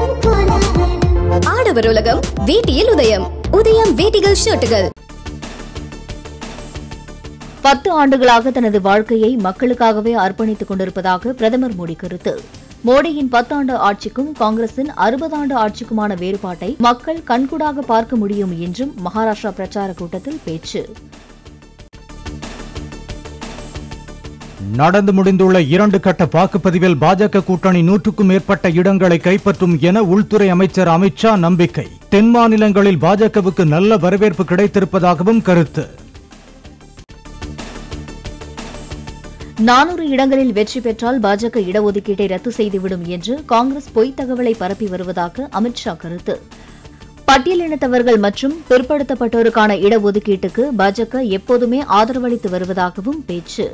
ஆடவர் உலகம் வேட்டியில் உதயம் உதயம் வேட்டிகள் ஷர்ட்டுகள் பத்து ஆண்டுகளாக தனது வாழ்க்கையை மக்களுக்காகவே அர்ப்பணித்துக் கொண்டிருப்பதாக பிரதமர் மோடி கருத்து மோடியின் பத்தாண்டு ஆட்சிக்கும் காங்கிரசின் அறுபதாண்டு ஆட்சிக்குமான வேறுபாட்டை மக்கள் கண்கூடாக பார்க்க முடியும் என்றும் மகாராஷ்டிரா பிரச்சார கூட்டத்தில் பேச்சு நடந்து முடிந்துள்ள இரண்டு கட்ட வாக்குப்பதிவில் பாஜக கூட்டணி நூற்றுக்கும் மேற்பட்ட இடங்களை கைப்பற்றும் என உள்துறை அமைச்சர் அமித்ஷா நம்பிக்கை தென் மாநிலங்களில் பாஜகவுக்கு நல்ல வரவேற்பு கிடைத்திருப்பதாகவும் கருத்து நானூறு இடங்களில் வெற்றி பெற்றால் பாஜக இடஒதுக்கீட்டை ரத்து செய்துவிடும் என்று காங்கிரஸ் பொய்த் தகவலை பரப்பி வருவதாக அமித்ஷா கருத்து பட்டியலினத்தவர்கள் மற்றும் பிற்படுத்தப்பட்டோருக்கான இடஒதுக்கீட்டுக்கு பாஜக எப்போதுமே ஆதரவளித்து வருவதாகவும் பேச்சு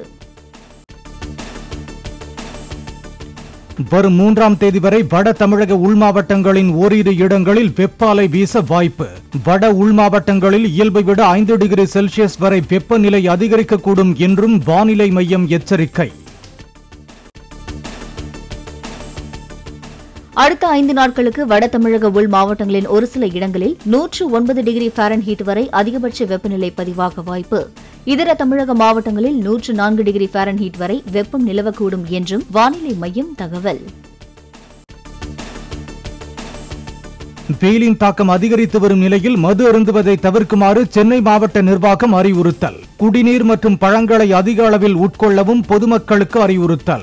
வரும் மூன்றாம் தேதி வரை வட தமிழக உள் மாவட்டங்களின் ஓரிரு இடங்களில் வெப்பாலை வீச வாய்ப்பு வட உள் மாவட்டங்களில் இயல்பை விட ஐந்து டிகிரி செல்சியஸ் வரை வெப்பநிலை அதிகரிக்கக்கூடும் என்றும் வானிலை மையம் எச்சரிக்கை அடுத்த ஐந்து நாட்களுக்கு வட தமிழக உள் மாவட்டங்களின் ஒரு சில இடங்களில் நூற்று ஒன்பது டிகிரி ஃபாரன்ஹீட் வரை அதிகபட்ச வெப்பநிலை பதிவாக வாய்ப்பு இதர தமிழக மாவட்டங்களில் நூற்று நான்கு டிகிரி ஃபாரன்ஹீட் வரை வெப்பம் நிலவக்கூடும் என்றும் வானிலை மையம் தகவல் வெயிலின் தாக்கம் அதிகரித்து வரும் நிலையில் மது அருந்துவதை தவிர்க்குமாறு சென்னை மாவட்ட நிர்வாகம் அறிவுறுத்தல் குடிநீர் மற்றும் பழங்களை அதிக அளவில் உட்கொள்ளவும் பொதுமக்களுக்கு அறிவுறுத்தல்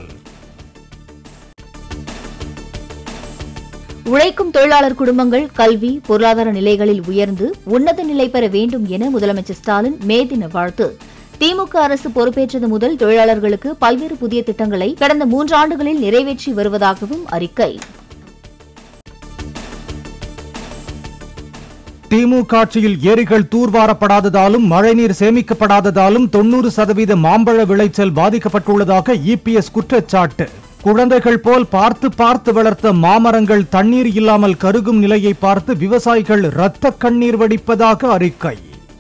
உழைக்கும் தொழிலாளர் குடும்பங்கள் கல்வி பொருளாதார நிலைகளில் உயர்ந்து உன்னத நிலை பெற வேண்டும் என முதலமைச்சர் ஸ்டாலின் மே தின வாழ்த்து திமுக அரசு பொறுப்பேற்றது முதல் தொழிலாளர்களுக்கு பல்வேறு புதிய திட்டங்களை கடந்த மூன்றாண்டுகளில் நிறைவேற்றி வருவதாகவும் அறிக்கை திமுக ஆட்சியில் ஏரிகள் தூர்வாரப்படாததாலும் மழைநீர் சேமிக்கப்படாததாலும் தொன்னூறு சதவீத மாம்பழ விளைச்சல் பாதிக்கப்பட்டுள்ளதாக இபிஎஸ் குற்றச்சாட்டு குழந்தைகள் போல் பார்த்து பார்த்து வளர்த்த மாமரங்கள் தண்ணீர் இல்லாமல் கருகும் நிலையை பார்த்து விவசாயிகள் இரத்த கண்ணீர் வடிப்பதாக அறிக்கை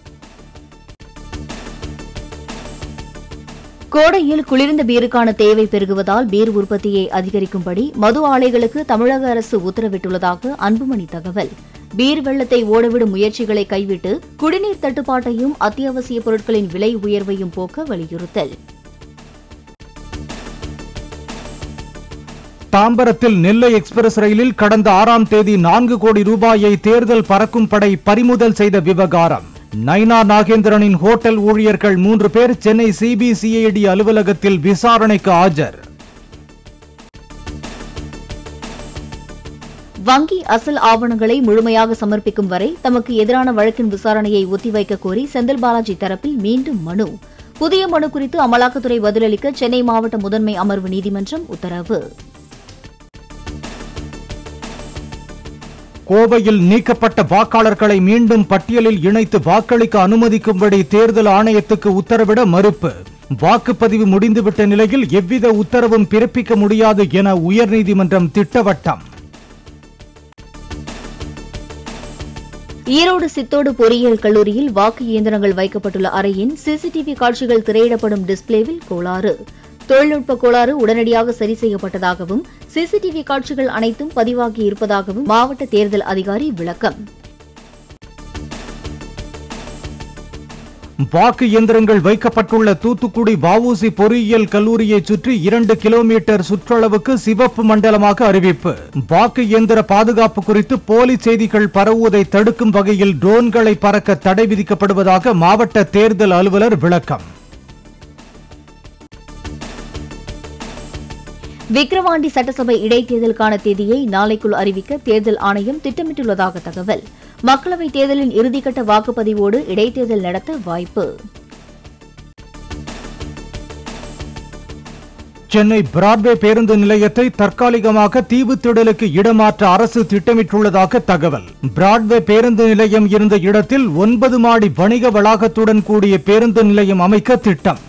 கோடையில் குளிர்ந்த பீருக்கான தேவை பெருகுவதால் பீர் உற்பத்தியை அதிகரிக்கும்படி மது ஆலைகளுக்கு தமிழக அரசு உத்தரவிட்டுள்ளதாக அன்புமணி தகவல் பீர் வெள்ளத்தை ஓடவிடும் முயற்சிகளை கைவிட்டு குடிநீர் தட்டுப்பாட்டையும் அத்தியாவசிய பொருட்களின் விலை உயர்வையும் போக்க வலியுறுத்தல் தாம்பரத்தில் நெல்லை எக்ஸ்பிரஸ் ரயிலில் கடந்த ஆறாம் தேதி நான்கு கோடி ரூபாயை தேர்தல் பறக்கும் படை பறிமுதல் செய்த விவகாரம் நைனா நாகேந்திரனின் ஹோட்டல் ஊழியர்கள் மூன்று பேர் சென்னை சிபிசிஐடி அலுவலகத்தில் விசாரணைக்கு ஆஜர் வங்கி அசல் ஆவணங்களை முழுமையாக சமர்ப்பிக்கும் வரை தமக்கு எதிரான வழக்கின் விசாரணையை ஒத்திவைக்க கோரி செந்தில் பாலாஜி தரப்பில் மீண்டும் மனு புதிய மனு குறித்து அமலாக்கத்துறை பதிலளிக்க சென்னை மாவட்ட முதன்மை அமர்வு நீதிமன்றம் உத்தரவு கோவையில் நீக்கப்பட்ட வாக்காளர்களை மீண்டும் பட்டியலில் இணைத்து வாக்களிக்க அனுமதிக்கும்படி தேர்தல் ஆணையத்துக்கு உத்தரவிட மறுப்பு வாக்குப்பதிவு முடிந்துவிட்ட நிலையில் எவ்வித உத்தரவும் பிறப்பிக்க முடியாது என உயர்நீதிமன்றம் திட்டவட்டம் ஈரோடு சித்தோடு பொறியியல் கல்லூரியில் வாக்கு இயந்திரங்கள் வைக்கப்பட்டுள்ள அறையின் சிசிடிவி காட்சிகள் திரையிடப்படும் டிஸ்பிளேவில் கோளாறு தொழில்நுட்ப கோளாறு உடனடியாக சரி செய்யப்பட்டதாகவும் சிசிடிவி காட்சிகள் அனைத்தும் பதிவாகி இருப்பதாகவும் மாவட்ட தேர்தல் அதிகாரி விளக்கம் வாக்கு இயந்திரங்கள் வைக்கப்பட்டுள்ள தூத்துக்குடி வஉசி பொறியியல் கல்லூரியைச் சுற்றி இரண்டு கிலோமீட்டர் சுற்றளவுக்கு சிவப்பு மண்டலமாக அறிவிப்பு வாக்கு இயந்திர பாதுகாப்பு குறித்து போலி செய்திகள் பரவுவதை தடுக்கும் வகையில் ட்ரோன்களை பறக்க தடை விதிக்கப்படுவதாக மாவட்ட தேர்தல் அலுவலர் விளக்கம் விக்கிரவாண்டி சட்டசபை இடைத்தேர்தலுக்கான தேதியை நாளைக்குள் அறிவிக்க தேர்தல் ஆணையம் திட்டமிட்டுள்ளதாக தகவல் மக்களவைத் தேர்தலின் இறுதிக்கட்ட வாக்குப்பதிவோடு இடைத்தேர்தல் நடத்த வாய்ப்பு சென்னை பிராட்வே பேருந்து நிலையத்தை தற்காலிகமாக தீவுத்திடலுக்கு இடமாற்ற அரசு திட்டமிட்டுள்ளதாக தகவல் பிராட்வே பேருந்து நிலையம் இருந்த இடத்தில் ஒன்பது மாடி வணிக வளாகத்துடன் கூடிய பேருந்து நிலையம் அமைக்க திட்டம்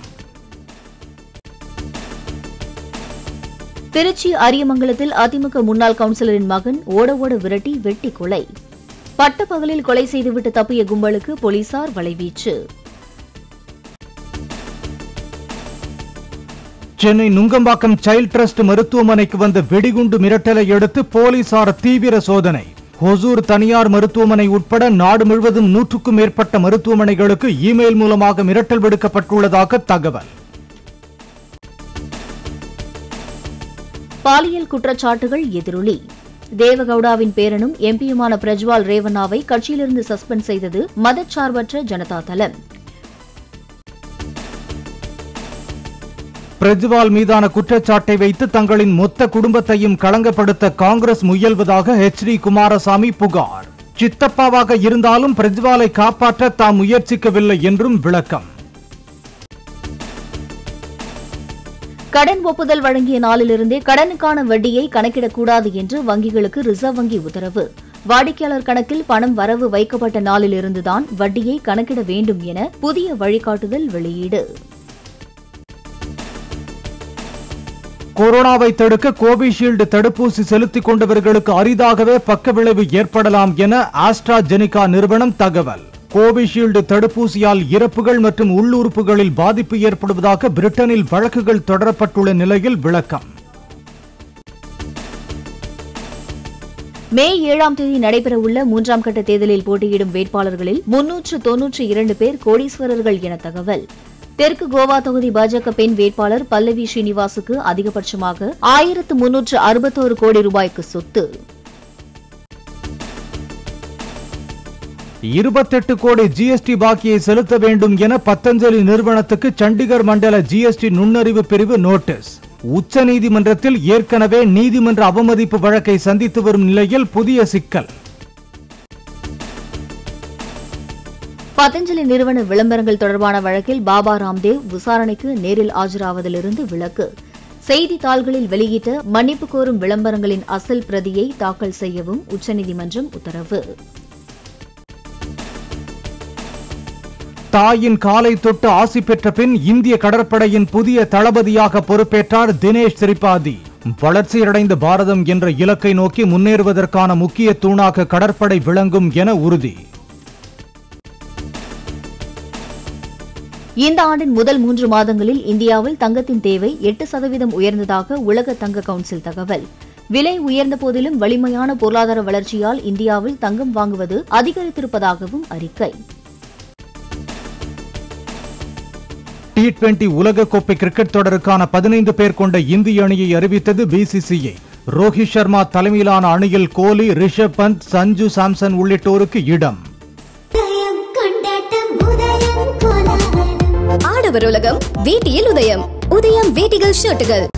திருச்சி அரியமங்கலத்தில் அதிமுக முன்னாள் கவுன்சிலரின் மகன் ஓட ஓட விரட்டி வெட்டி கொலை பட்டப்பகலில் கொலை செய்துவிட்டு தப்பிய கும்பலுக்கு போலீசார் வலைவீச்சு சென்னை நுங்கம்பாக்கம் சைல்ட் ட்ரஸ்ட் மருத்துவமனைக்கு வந்த வெடிகுண்டு மிரட்டலை அடுத்து போலீசார் தீவிர சோதனை ஹொசூர் தனியார் மருத்துவமனை உட்பட நாடு முழுவதும் நூற்றுக்கும் மேற்பட்ட மருத்துவமனைகளுக்கு இமெயில் மூலமாக மிரட்டல் விடுக்கப்பட்டுள்ளதாக தகவல் பாலியல் குற்றச்சாட்டுகள் எதிரொலி தேவகவுடாவின் பேரனும் எம்பியுமான பிரஜ்வால் ரேவண்ணாவை கட்சியிலிருந்து சஸ்பெண்ட் செய்தது மதச்சார்பற்ற ஜனதா தளம் பிரஜ்வால் மீதான குற்றச்சாட்டை வைத்து தங்களின் மொத்த குடும்பத்தையும் களங்கப்படுத்த காங்கிரஸ் முயல்வதாக எச் டி குமாரசாமி புகார் சித்தப்பாவாக இருந்தாலும் பிரஜ்வாலை காப்பாற்ற தாம் முயற்சிக்கவில்லை என்றும் விளக்கம் கடன் ஒப்புதல் வழங்கிய நாளிலிருந்தே கடனுக்கான வட்டியை கணக்கிடக்கூடாது என்று வங்கிகளுக்கு ரிசர்வ் வங்கி உத்தரவு வாடிக்கையாளர் கணக்கில் பணம் வரவு வைக்கப்பட்ட நாளிலிருந்துதான் வட்டியை கணக்கிட வேண்டும் என புதிய வழிகாட்டுதல் வெளியீடு கொரோனாவை தடுக்க கோவிஷீல்டு தடுப்பூசி செலுத்திக் கொண்டவர்களுக்கு அரிதாகவே பக்கவிளைவு ஏற்படலாம் என ஆஸ்ட்ராஜெனிகா நிறுவனம் தகவல் கோவிஷீல்டு தடுப்பூசியால் இறப்புகள் மற்றும் உள்ளுறுப்புகளில் பாதிப்பு ஏற்படுவதாக பிரிட்டனில் வழக்குகள் தொடரப்பட்டுள்ள நிலையில் விளக்கம் மே ஏழாம் தேதி நடைபெறவுள்ள மூன்றாம் கட்ட தேர்தலில் போட்டியிடும் வேட்பாளர்களில் முன்னூற்று தொன்னூற்றி இரண்டு பேர் கோடீஸ்வரர்கள் என தகவல் தெற்கு கோவா தொகுதி பாஜக பெண் வேட்பாளர் பல்லவி ஸ்ரீனிவாசுக்கு அதிகபட்சமாக ஆயிரத்து முன்னூற்று அறுபத்தோரு கோடி ரூபாய்க்கு சொத்து இருபத்தெட்டு கோடி ஜிஎஸ்டி பாக்கியை செலுத்த வேண்டும் என பத்தஞ்சலி நிறுவனத்துக்கு சண்டிகர் மண்டல ஜிஎஸ்டி நுண்ணறிவு பிரிவு நோட்டீஸ் உச்சநீதிமன்றத்தில் ஏற்கனவே நீதிமன்ற அவமதிப்பு வழக்கை சந்தித்து வரும் நிலையில் புதிய சிக்கல் பதஞ்சலி நிறுவன விளம்பரங்கள் தொடர்பான வழக்கில் பாபா ராம்தேவ் விசாரணைக்கு நேரில் ஆஜராவதிலிருந்து விலக்கு செய்தித்தாள்களில் வெளியிட்ட மன்னிப்பு கோரும் விளம்பரங்களின் அசல் பிரதியை தாக்கல் செய்யவும் உச்சநீதிமன்றம் உத்தரவு தாயின் காலை தொட்டு ஆசி பெற்ற பின் இந்திய கடற்படையின் புதிய தளபதியாக பொறுப்பேற்றார் தினேஷ் திரிபாதி வளர்ச்சியடைந்த பாரதம் என்ற இலக்கை நோக்கி முன்னேறுவதற்கான முக்கிய தூணாக கடற்படை விளங்கும் என உறுதி இந்த ஆண்டின் முதல் மூன்று மாதங்களில் இந்தியாவில் தங்கத்தின் தேவை எட்டு சதவீதம் உயர்ந்ததாக உலக தங்க கவுன்சில் தகவல் விலை உயர்ந்த போதிலும் வலிமையான பொருளாதார வளர்ச்சியால் இந்தியாவில் தங்கம் வாங்குவது அதிகரித்திருப்பதாகவும் அறிக்கை டி டுவெண்டி உலகக்கோப்பை கிரிக்கெட் தொடருக்கான பதினைந்து பேர் கொண்ட இந்திய அணியை அறிவித்தது பிசிசிஐ ரோஹித் சர்மா தலைமையிலான அணியில் கோலி ரிஷப் பந்த் சஞ்சு சாம்சன் உள்ளிட்டோருக்கு இடம் உதயம் கொண்டாட்டம் உதயம் கோலாகலம் ஆடவர் உலகம் வேட்டியில் உதயம் உதயம் வேட்டிகள் ஷர்ட்டுகள்